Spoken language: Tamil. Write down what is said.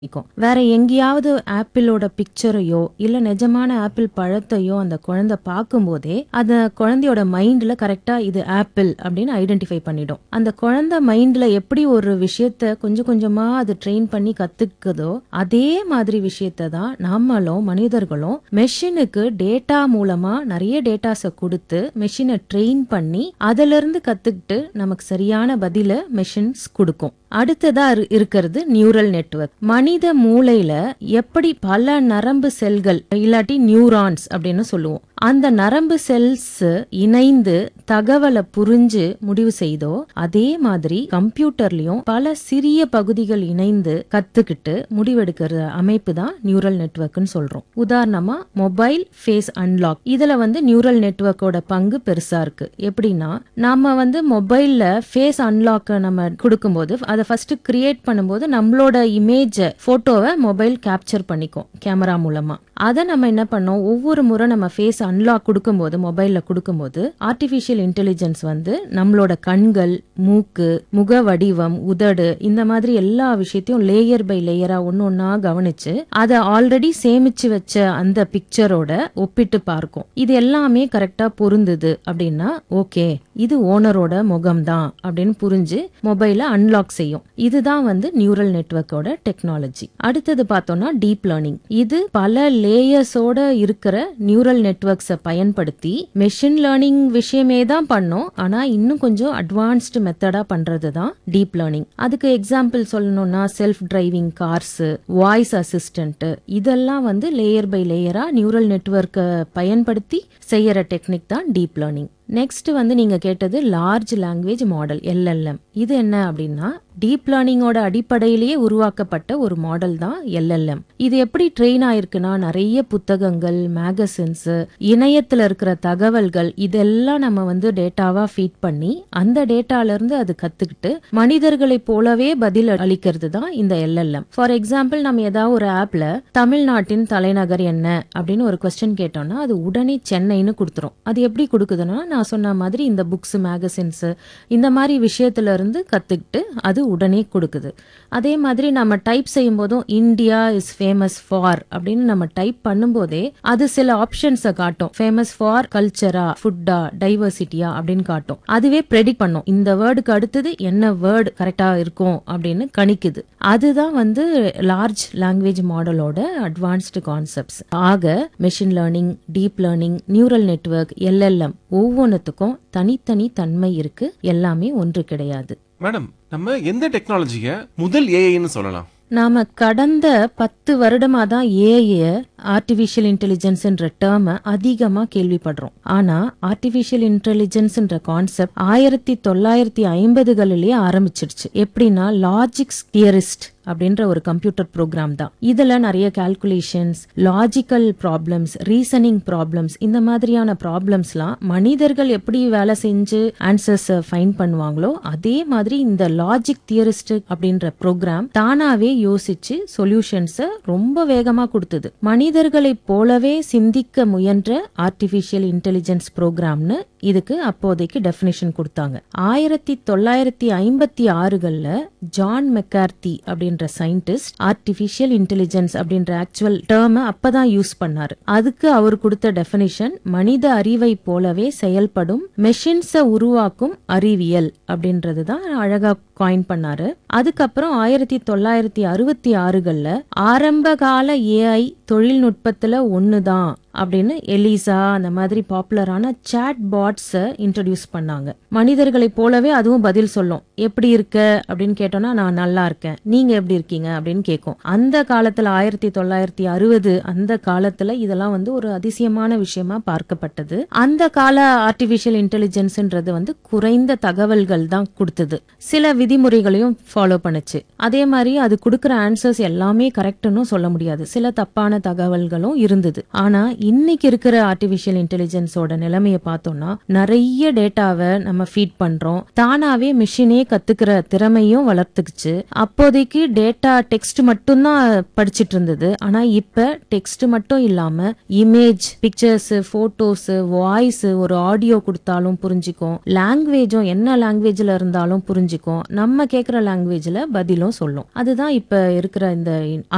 இருக்கும் வேற எங்கேயாவது ஆப்பிளோட பிக்சரையோ இல்ல நிஜமான ஆப்பிள் பழத்தையோ அந்த குழந்தை பார்க்கும்போதே அந்த குழந்தையோட மைண்ட்ல கரெக்டா இது ஆப்பிள் அப்படின்னு ஐடென்டிஃபை பண்ணிடும் அந்த குழந்தை மைண்ட்ல எப்படி ஒரு விஷயத்த கொஞ்சம் கொஞ்சமா அது ட்ரெயின் பண்ணி கத்துக்குதோ அதே மாதிரி விஷயத்த தான் நம்மளும் மனிதர்களும் மெஷினுக்கு டேட்டா மூலமா நிறைய டேட்டாஸை கொடுத்து மெஷினை ட்ரெயின் பண்ணி அதுல இருந்து கத்துக்கிட்டு நமக்கு சரியான பதில மெஷின்ஸ் கொடுக்கும் அடுத்ததா இரு- இருக்கிறது நியூரல் நெட்வொர்க் மனித மூளையில எப்படி பல நரம்பு செல்கள் இல்லாட்டி நியூரான்ஸ் அப்படின்னு சொல்லுவோம் அந்த நரம்பு செல்ஸ் இணைந்து தகவலை புரிஞ்சு முடிவு செய்தோ அதே மாதிரி கம்ப்யூட்டர்லயும் பல சிறிய பகுதிகள் இணைந்து கத்துக்கிட்டு முடிவெடுக்கிற அமைப்பு தான் நியூரல் நெட்வொர்க்னு சொல்றோம் உதாரணமா மொபைல் ஃபேஸ் அன்லாக் இதுல வந்து நியூரல் நெட்வொர்க்கோட பங்கு பெருசா இருக்கு எப்படின்னா நாம வந்து மொபைல்ல ஃபேஸ் அன்லாக் நம்ம கொடுக்கும்போது அதை ஃபர்ஸ்ட் கிரியேட் பண்ணும்போது நம்மளோட இமேஜ் போட்டோவை மொபைல் கேப்சர் பண்ணிக்கும் கேமரா மூலமா அதை நம்ம என்ன பண்ணோம் ஒவ்வொரு முறை நம்ம ஃபேஸ் அன்லாக் கொடுக்கும்போது மொபைல்ல கொடுக்கும்போது ஆர்டிஃபிஷியல் இன்டெலிஜென்ஸ் வந்து நம்மளோட கண்கள் மூக்கு முக வடிவம் உதடு இந்த மாதிரி எல்லா விஷயத்தையும் லேயர் பை லேயரா ஒன்னு ஒன்னா கவனிச்சு அதை ஆல்ரெடி சேமிச்சு வச்ச அந்த பிக்சரோட ஒப்பிட்டு பார்க்கும் இது எல்லாமே கரெக்டா பொருந்துது அப்படின்னா ஓகே இது ஓனரோட முகம்தான் அப்படின்னு புரிஞ்சு மொபைலை அன்லாக் செய்யும் இதுதான் வந்து நியூரல் நெட்வொர்க்கோட டெக்னாலஜி அடுத்தது பார்த்தோம்னா டீப் லேர்னிங் இது பல லேயர்ஸோட இருக்கிற நியூரல் நெட்வொர்க்ஸை பயன்படுத்தி மெஷின் லேர்னிங் விஷயமே தான் பண்ணோம் ஆனா இன்னும் கொஞ்சம் அட்வான்ஸ்டு மெத்தடா பண்றது தான் டீப் லேர்னிங் அதுக்கு எக்ஸாம்பிள் சொல்லணும்னா self driving cars voice assistant இதெல்லாம் வந்து லேயர் பை லேயரா நியூரல் நெட்வொர்க்கை பயன்படுத்தி செய்யற டெக்னிக் தான் டீப் லேர்னிங் நெக்ஸ்ட் வந்து நீங்க கேட்டது லார்ஜ் லாங்குவேஜ் மாடல் எல்எல்எம் இது என்ன அப்படின்னா டீப் லேர்னிங்கோட அடிப்படையிலேயே உருவாக்கப்பட்ட ஒரு மாடல் தான் எல்எல்எம் இது எப்படி ட்ரெயின் ஆயிருக்குன்னா நிறைய புத்தகங்கள் மேகசின்ஸ் இணையத்துல இருக்கிற தகவல்கள் இதெல்லாம் நம்ம வந்து டேட்டாவா ஃபீட் பண்ணி அந்த டேட்டால இருந்து அது கத்துக்கிட்டு மனிதர்களைப் போலவே பதில் அளிக்கிறது தான் இந்த எல்எல்எம் ஃபார் எக்ஸாம்பிள் நம்ம ஏதாவது ஒரு ஆப்ல தமிழ்நாட்டின் தலைநகர் என்ன அப்படின்னு ஒரு கொஸ்டின் கேட்டோம்னா அது உடனே சென்னைன்னு கொடுத்துரும் அது எப்படி கொடுக்குதுன்னா நான் சொன்ன மாதிரி இந்த புக்ஸ் மேகசின்ஸ் இந்த மாதிரி விஷயத்துல இருந்து கத்துக்கிட்டு அது உடனே கொடுக்குது அதே மாதிரி நம்ம டைப் செய்யும் போதும் இந்தியா இஸ் ஃபேமஸ் ஃபார் அப்படின்னு நம்ம டைப் பண்ணும்போதே அது சில ஆப்ஷன்ஸை காட்டும் ஃபேமஸ் ஃபார் கல்ச்சரா ஃபுட்டா டைவர்சிட்டியா அப்படின்னு காட்டும் அதுவே ப்ரெடிக்ட் பண்ணும் இந்த வேர்டுக்கு அடுத்தது என்ன வேர்டு கரெக்டா இருக்கும் அப்படின்னு கணிக்குது அதுதான் வந்து லார்ஜ் லாங்குவேஜ் மாடலோட அட்வான்ஸ்டு கான்செப்ட்ஸ் ஆக machine learning deep learning neural network LLM ஒவ்வொன்றுத்துக்கும் தனித்தனி தன்மை இருக்கு எல்லாமே ஒன்று கிடையாது மேடம் நம்ம எந்த டெக்னாலஜிய முதல் ஏஐன்னு சொல்லலாம் நாம கடந்த பத்து வருடமா தான் ஏஐ ஆர்டிபிஷியல் இன்டெலிஜென்ஸ்ன்ற டேர்ம அதிகமா கேள்விப்படுறோம் ஆனா ஆர்டிபிஷியல் இன்டெலிஜென்ஸ்ன்ற கான்செப்ட் ஆயிரத்தி தொள்ளாயிரத்தி ஐம்பதுகளிலேயே ஆரம்பிச்சிடுச்சு எப்படின்னா லாஜிக்ஸ் தியரிஸ்ட் அப்படின்ற ஒரு கம்ப்யூட்டர் ப்ரோக்ராம் தான் இதுல நிறைய calculations logical problems reasoning problems இந்த மாதிரியான ப்ராப்ளம்ஸ்லாம் மனிதர்கள் எப்படி வேலை செஞ்சு ஆன்சர்ஸ் ஃபைண்ட் பண்ணுவாங்களோ அதே மாதிரி இந்த லாஜிக் தியரிஸ்ட் அப்படின்ற ப்ரோக்ராம் தானாவே யோசிச்சு சொல்யூஷன்ஸை ரொம்ப வேகமா கொடுத்தது மனிதர்களைப் போலவே சிந்திக்க முயன்ற ஆர்டிபிஷியல் இன்டெலிஜென்ஸ் ப்ரோக்ராம்னு இதுக்கு அப்போதைக்கு டெஃபினேஷன் கொடுத்தாங்க ஆயிரத்தி தொள்ளாயிரத்தி ஐம்பத்தி ஆறுகள்ல ஜான் மெக்கார்த்தி அப்படின்ற சயின்டிஸ்ட் ஆர்டிபிஷியல் இன்டெலிஜென்ஸ் அப்படின்ற ஆக்சுவல் டேர்ம அப்பதான் யூஸ் பண்ணாரு அதுக்கு அவர் கொடுத்த டெஃபினிஷன் மனித அறிவை போலவே செயல்படும் மெஷின்ஸை உருவாக்கும் அறிவியல் அப்படின்றது தான் அழகா காயின் பண்ணாரு அதுக்கப்புறம் ஆயிரத்தி தொள்ளாயிரத்தி அறுபத்தி ஆறுகள்ல ஆரம்ப கால ஏஐ தொழில்நுட்பத்துல ஒண்ணுதான் அப்படின்னு எலிசா அந்த மாதிரி பாப்புலரான சாட் பாட்ஸ் இன்ட்ரடியூஸ் பண்ணாங்க மனிதர்களைப் போலவே அதுவும் பதில் சொல்லும் எப்படி இருக்க அப்படின்னு கேட்டோம்னா நான் நல்லா இருக்கேன் நீங்க எப்படி இருக்கீங்க அப்படின்னு கேட்கும் அந்த காலத்துல ஆயிரத்தி தொள்ளாயிரத்தி அறுபது அந்த காலத்துல இதெல்லாம் வந்து ஒரு அதிசயமான விஷயமா பார்க்கப்பட்டது அந்த கால ஆர்டிபிஷியல் இன்டெலிஜென்ஸ்ன்றது வந்து குறைந்த தகவல்கள் தான் கொடுத்தது சில விதிமுறைகளையும் ஃபாலோ பண்ணுச்சு அதே மாதிரி அது கொடுக்கிற ஆன்சர்ஸ் எல்லாமே கரெக்ட்னு சொல்ல முடியாது சில தப்பான தகவல்களும் இருந்தது ஆனா இன்னைக்கு இருக்கிற ஆர்டிபிஷியல் இன்டெலிஜென்ஸோட நிலைமையை பார்த்தோம்னா நிறைய டேட்டாவை நம்ம ஃபீட் பண்றோம் தானாவே மிஷினே கத்துக்கிற திறமையும் வளர்த்துக்குச்சு அப்போதைக்கு டேட்டா டெக்ஸ்ட் மட்டும்தான் படிச்சிட்டு இருந்தது ஆனா இப்ப டெக்ஸ்ட் மட்டும் இல்லாம இமேஜ் பிக்சர்ஸ் போட்டோஸ் வாய்ஸ் ஒரு ஆடியோ கொடுத்தாலும் புரிஞ்சுக்கும் லாங்குவேஜும் என்ன லாங்குவேஜ்ல இருந்தாலும் புரிஞ்சுக்கும் நம்ம கேக்குற லாங்குவேஜ்ல பதிலும் சொல்லும் அதுதான் இப்ப இருக்கிற இந்த